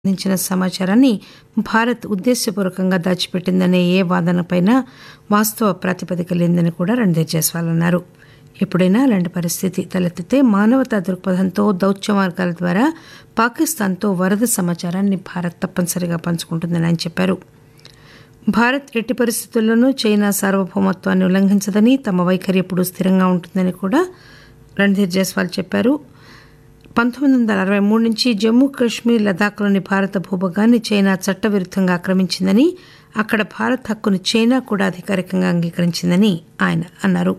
అందించిన సమాచారాన్ని భారత్ ఉద్దేశపూర్వకంగా దాచిపెట్టిందనే ఏ వాదనపైనా వాస్తవ ప్రాతిపదిక లేదని కూడా రణ్ధీర్ జైస్వాల్ అన్నారు ఎప్పుడైనా అలాంటి పరిస్థితి తలెత్తితే మానవతా దృక్పథంతో దౌత్య మార్గాల ద్వారా పాకిస్తాన్తో వరద సమాచారాన్ని భారత్ తప్పనిసరిగా పంచుకుంటుందని ఆయన చెప్పారు భారత్ ఎట్టి పరిస్థితుల్లోనూ చైనా సార్వభౌమత్వాన్ని ఉల్లంఘించదని తమ వైఖరి ఎప్పుడూ స్థిరంగా ఉంటుందని కూడా రణ్ధీర్ జైస్వాల్ చెప్పారు పంతొమ్మిది వందల అరవై మూడు నుంచి జమ్మూ కాశ్మీర్ లదాఖ్లోని భారత భూభాగాన్ని చైనా చట్టవిరుద్దంగా ఆక్రమించిందని అక్కడ భారత్ హక్కును చైనా కూడా అధికారికంగా అంగీకరించిందని ఆయన అన్నారు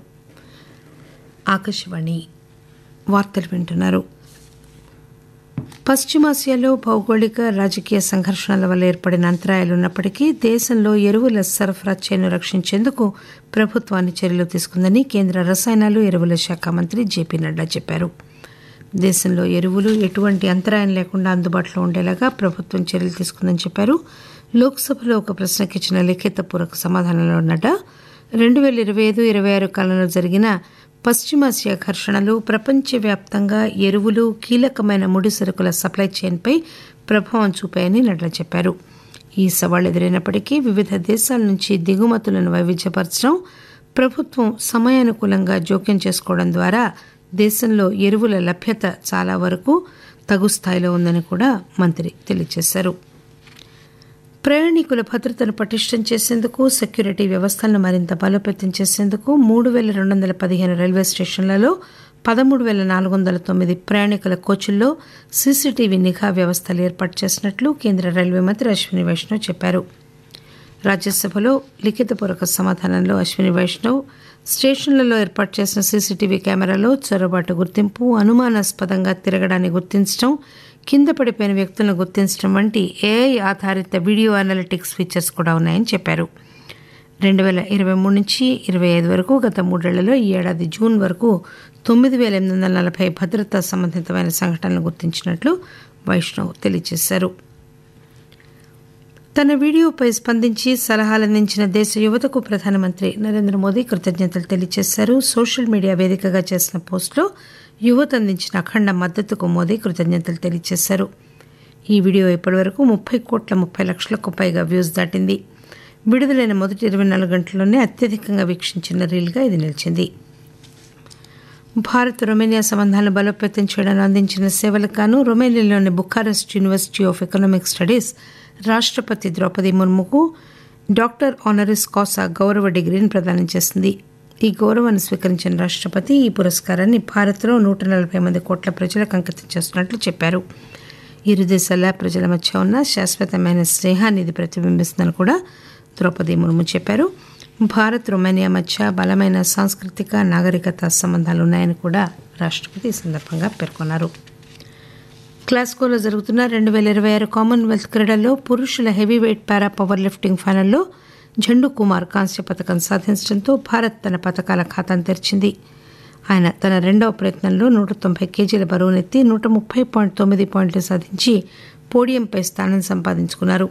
ఆకాశవాణి వార్తలు వింటున్నారు పశ్చిమాసియాలో భౌగోళిక రాజకీయ సంఘర్షణల వల్ల ఏర్పడిన అంతరాయాలు ఉన్నప్పటికీ దేశంలో ఎరువుల సరఫరా చైను రక్షించేందుకు ప్రభుత్వాన్ని చర్యలు తీసుకుందని కేంద్ర రసాయనాలు ఎరువుల శాఖ మంత్రి జేపీ నడ్డా చెప్పారు దేశంలో ఎరువులు ఎటువంటి అంతరాయం లేకుండా అందుబాటులో ఉండేలాగా ప్రభుత్వం చర్యలు తీసుకుందని చెప్పారు లోక్సభలో ఒక ప్రశ్నకి ఇచ్చిన లిఖితపూర్వక సమాధానంలో నడ్డా రెండు వేల ఇరవై ఐదు ఇరవై ఆరు కాలంలో జరిగిన పశ్చిమాసియా ఘర్షణలు ప్రపంచవ్యాప్తంగా ఎరువులు కీలకమైన ముడి సరుకుల సప్లై చైన్పై ప్రభావం చూపాయని నడ్డా చెప్పారు ఈ సవాళ్లు ఎదురైనప్పటికీ వివిధ దేశాల నుంచి దిగుమతులను వైవిధ్యపరచడం ప్రభుత్వం సమయానుకూలంగా జోక్యం చేసుకోవడం ద్వారా దేశంలో ఎరువుల లభ్యత చాలా వరకు తగు స్థాయిలో ఉందని కూడా మంత్రి తెలియజేశారు ప్రయాణికుల భద్రతను పటిష్టం చేసేందుకు సెక్యూరిటీ వ్యవస్థలను మరింత బలోపేతం చేసేందుకు మూడు వేల రెండు వందల పదిహేను రైల్వే స్టేషన్లలో పదమూడు వేల నాలుగు వందల తొమ్మిది ప్రయాణికుల కోచుల్లో సీసీటీవీ నిఘా వ్యవస్థలు ఏర్పాటు చేసినట్లు కేంద్ర రైల్వే మంత్రి అశ్విని వైష్ణవ్ చెప్పారు రాజ్యసభలో లిఖితపూర్వక సమాధానంలో అశ్విని వైష్ణవ్ స్టేషన్లలో ఏర్పాటు చేసిన సీసీటీవీ కెమెరాలో చొరబాటు గుర్తింపు అనుమానాస్పదంగా తిరగడాన్ని గుర్తించడం కింద పడిపోయిన వ్యక్తులను గుర్తించడం వంటి ఏఐ ఆధారిత వీడియో అనలిటిక్స్ ఫీచర్స్ కూడా ఉన్నాయని చెప్పారు రెండు వేల ఇరవై మూడు నుంచి ఇరవై ఐదు వరకు గత మూడేళ్లలో ఈ ఏడాది జూన్ వరకు తొమ్మిది వేల ఎనిమిది వందల నలభై భద్రతా సంబంధితమైన సంఘటనలు గుర్తించినట్లు వైష్ణవ్ తెలియజేశారు తన వీడియోపై స్పందించి సలహాలందించిన దేశ యువతకు ప్రధానమంత్రి నరేంద్ర మోదీ కృతజ్ఞతలు తెలియజేశారు సోషల్ మీడియా వేదికగా చేసిన పోస్టులో యువత అందించిన అఖండ మద్దతుకు మోదీ కృతజ్ఞతలు తెలియజేశారు ఈ వీడియో ఇప్పటివరకు ముప్పై కోట్ల ముప్పై లక్షలకు పైగా వ్యూస్ దాటింది విడుదలైన మొదటి ఇరవై నాలుగు గంటల్లోనే అత్యధికంగా వీక్షించిన రీల్గా ఇది నిలిచింది భారత్ రొమేనియా సంబంధాలను బలోపేతం చేయడానికి అందించిన సేవలకు గాను రొమేనియాలోని Bucharest university of economic studies రాష్టపతి ద్రౌపది ముర్ముకు డాక్టర్ ఆనరిస్ కాసా గౌరవ డిగ్రీని ప్రదానం చేసింది ఈ గౌరవాన్ని స్వీకరించిన రాష్టపతి ఈ పురస్కారాన్ని భారత్లో నూట నలభై మంది కోట్ల ప్రజలకు అంకితం చేస్తున్నట్లు చెప్పారు ఇరు దేశాల ప్రజల మధ్య ఉన్న శాశ్వతమైన స్నేహాన్ని ఇది ప్రతిబింబిస్తుందని కూడా ద్రౌపది ముర్ము చెప్పారు భారత్ రొమేనియా మధ్య బలమైన సాంస్కృతిక నాగరికత సంబంధాలు ఉన్నాయని కూడా రాష్టపతి ఈ సందర్భంగా పేర్కొన్నారు క్లాస్కోలో జరుగుతున్న రెండు వేల ఇరవై ఆరు కామన్వెల్త్ క్రీడల్లో పురుషుల heavyweight para powerlifting ఫైనల్లో జండు కుమార్ కాంస్య పథకం సాధించడంతో భారత్ తన పథకాల ఖాతాను తెరిచింది ఆయన తన రెండవ ప్రయత్నంలో నూట తొంభై కేజీల బరువునెత్తి నూట ముప్పై పాయింట్ తొమ్మిది పాయింట్లు సాధించి పోడియంపై స్థానం సంపాదించుకున్నారు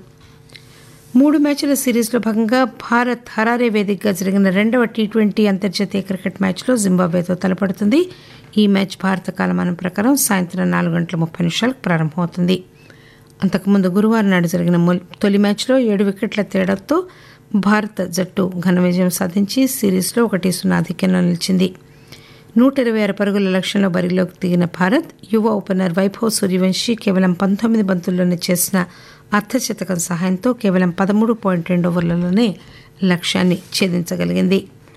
మూడు మ్యాచ్ల సిరీస్లో భాగంగా భారత్ హరారే వేదికగా జరిగిన రెండవ టీ ట్వంటీ అంతర్జాతీయ క్రికెట్ మ్యాచ్లో జింబాబ్వేతో తలపడుతుంది ఈ మ్యాచ్ భారత కాలమానం ప్రకారం సాయంత్రం నాలుగు గంటల ముప్పై నిమిషాలకు ప్రారంభమవుతుంది అంతకుముందు గురువారం నాడు జరిగిన తొలి మ్యాచ్లో ఏడు వికెట్ల తేడాతో భారత జట్టు ఘన విజయం సాధించి సిరీస్లో ఒకటి సున్నా ఆధిక్యంలో నిలిచింది నూట ఇరవై ఆరు పరుగుల లక్ష్యంలో బరిలోకి దిగిన భారత్ యువ ఓపెనర్ వైభవ్ సూర్యవంశీ కేవలం పంతొమ్మిది బంతుల్లోనే చేసిన అర్ధశతకం సహాయంతో కేవలం పదమూడు పాయింట్ రెండు ఓవర్లలోనే లక్ష్యాన్ని ఛేదించగలిగింది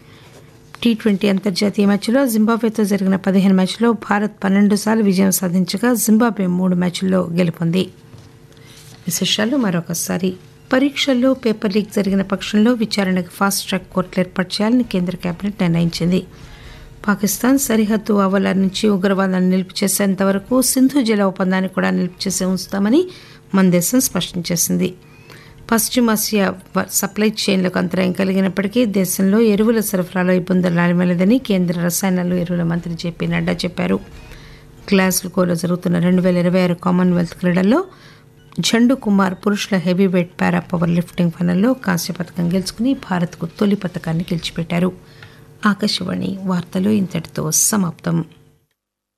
టీ ట్వంటీ అంతర్జాతీయ మ్యాచ్లో జింబాబ్వేతో జరిగిన పదిహేను మ్యాచ్లో భారత్ పన్నెండు సార్లు విజయం సాధించగా జింబాబ్వే మూడు మ్యాచ్ల్లో గెలుపొంది విశేషాలు మరొకసారి పరీక్షల్లో పేపర్ లీక్ జరిగిన పక్షంలో విచారణకు ఫాస్ట్ ట్రాక్ కోర్టులు ఏర్పాటు చేయాలని కేంద్ర కేబినెట్ నిర్ణయించింది పాకిస్తాన్ సరిహద్దు ఆవల నుంచి ఉగ్రవాదాన్ని నిలుపు చేసేంత వరకు సింధు జల ఒప్పందాన్ని కూడా నిలుపు చేసి ఉంచుతామని మన దేశం స్పష్టం చేసింది పశ్చిమాసియా సప్లై చైన్లకు అంతరాయం కలిగినప్పటికీ దేశంలో ఎరువుల సరఫరాలో ఇబ్బందులు రానివ్వలేదని కేంద్ర రసాయనాలు ఎరువుల మంత్రి జేపీ నడ్డా చెప్పారు గ్లాస్గోలో జరుగుతున్న రెండు వేల ఇరవై ఆరు కామన్వెల్త్ క్రీడల్లో జండు కుమార్ పురుషుల heavyweight para powerlifting ఫైనల్లో కాంస్య పథకం గెలుచుకుని భారత్కు తొలి పథకాన్ని గెలిచిపెట్టారు ఆకాశవాణి వార్తలు ఇంతటితో సమాప్తం